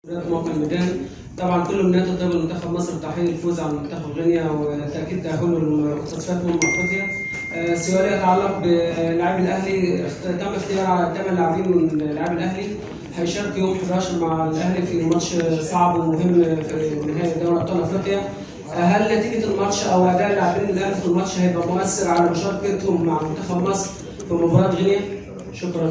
موقع الميدان طبعا كل امنيات الطيبه لمنتخب مصر تحقيق الفوز على منتخب غينيا وتاكيد تاهله لتصفيات امم افريقيا. آه، سؤالي يتعلق بلاعبي الاهلي اخت- تم اختيار ثمان لاعبين من لاعبي الاهلي هيشاركوا يوم 11 مع الاهلي في ماتش صعب ومهم في نهائي دوري ابطال افريقيا. آه، هل نتيجه الماتش او اداء اللاعبين الاهلي في الماتش هيبقى مؤثر على مشاركتهم مع منتخب مصر في مباراه غينيا؟ شكرا.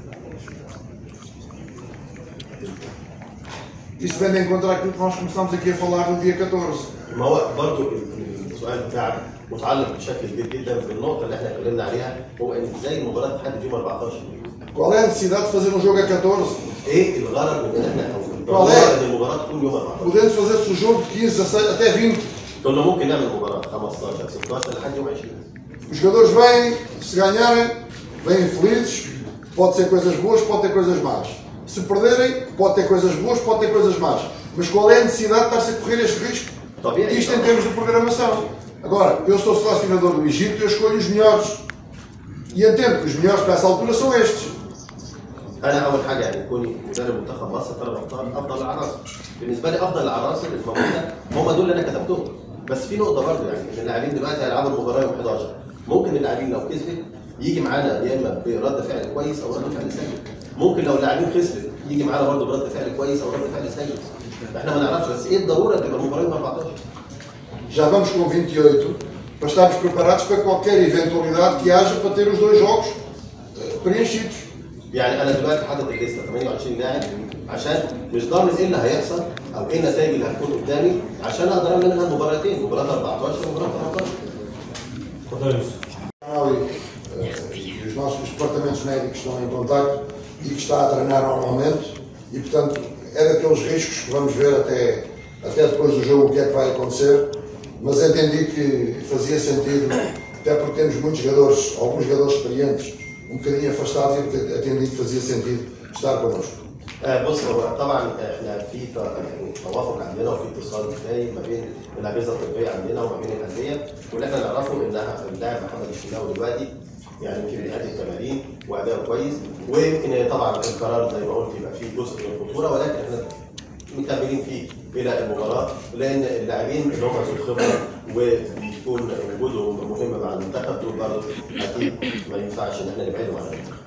Isso vem de encontro àquilo que nós começámos aqui a falar no dia 14. ما هو برضو السؤال بتاعك متعلق بشكل كبير جدا بالنقطه اللي احنا اتكلمنا عليها هو ان ازاي المباراه تحدد يوم 14 Qual é a necessidade de fazer um jogo a 14, ايه الغرض من ان احنا او والله. الضروره ان المباراه تكون يوم 14 podendo fazer-se o jogo de 15 a 6, até 20? كنا ممكن نعمل مباراه 15 16 لحد يوم 20 Os jogadores vêm, se ganharem, vêm felizes, pode ser coisas boas, pode ter coisas más. Se perderem, pode ter coisas boas, pode ter coisas más. Mas qual é a necessidade de estar-se a correr este risco? طبيعي Isto em termos de programação. Agora, eu sou selecionador do Egito e eu escolho os melhores. E entendo que os melhores para essa altura são estes. انا اول حاجه يعني كوني مدرب منتخب مصر فانا بختار افضل العناصر بالنسبه لي افضل العناصر اللي موجوده هم دول اللي انا كتبتهم بس في نقطه برضه يعني ان اللاعبين دلوقتي هيلعبوا المباراه يوم 11 ممكن اللاعبين لو كسبت يجي معانا يا اما برد فعل كويس او رد فعل سيء ممكن لو اللاعبين خسرت يجي معانا برضه برد فعل كويس او رد فعل سيء احنا ما نعرفش بس ايه الضروره تبقى المباراه يوم 14 Já vamos com 28 para estarmos preparados para qualquer eventualidade que haja para ter os dois jogos eh, preenchidos. يعني انا دلوقتي حاطط الليسته 28 لاعب عشان مش ضامن ايه اللي هيحصل او ايه النتائج اللي هتكون قدامي عشان اقدر اعمل منها مباراتين مباراه 14 ومباراه 18 اتفضل يا يوسف Ali, eh, e os nossos departamentos médicos estão em contacto e que está a treinar normalmente e, portanto, é daqueles riscos que vamos ver até, até depois do jogo o que é que vai acontecer, mas entendi que fazia sentido, até porque temos muitos jogadores, alguns jogadores experientes, um bocadinho afastados e entendi que fazia sentido estar connosco. آه، بص هو طبعا احنا في ت- يعني توافق عندنا وفي اتصال دايم ما بين الاجهزه الطبيه عندنا وما بين الانديه واللي احنا نعرفه انها اللاعب محمد الشناوي دلوقتي يعني يمكن بيأدي التمارين واداؤه كويس ويمكن طبعا القرار زي ما قلت يبقى فيه جزء من الخطوره ولكن احنا مكملين فيه الى المباراه لان اللاعبين اللي هم ذو خبره وبيكون وجودهم مهم مع المنتخب دول برضه اكيد ما ينفعش ان احنا نبعدهم عن المنتخب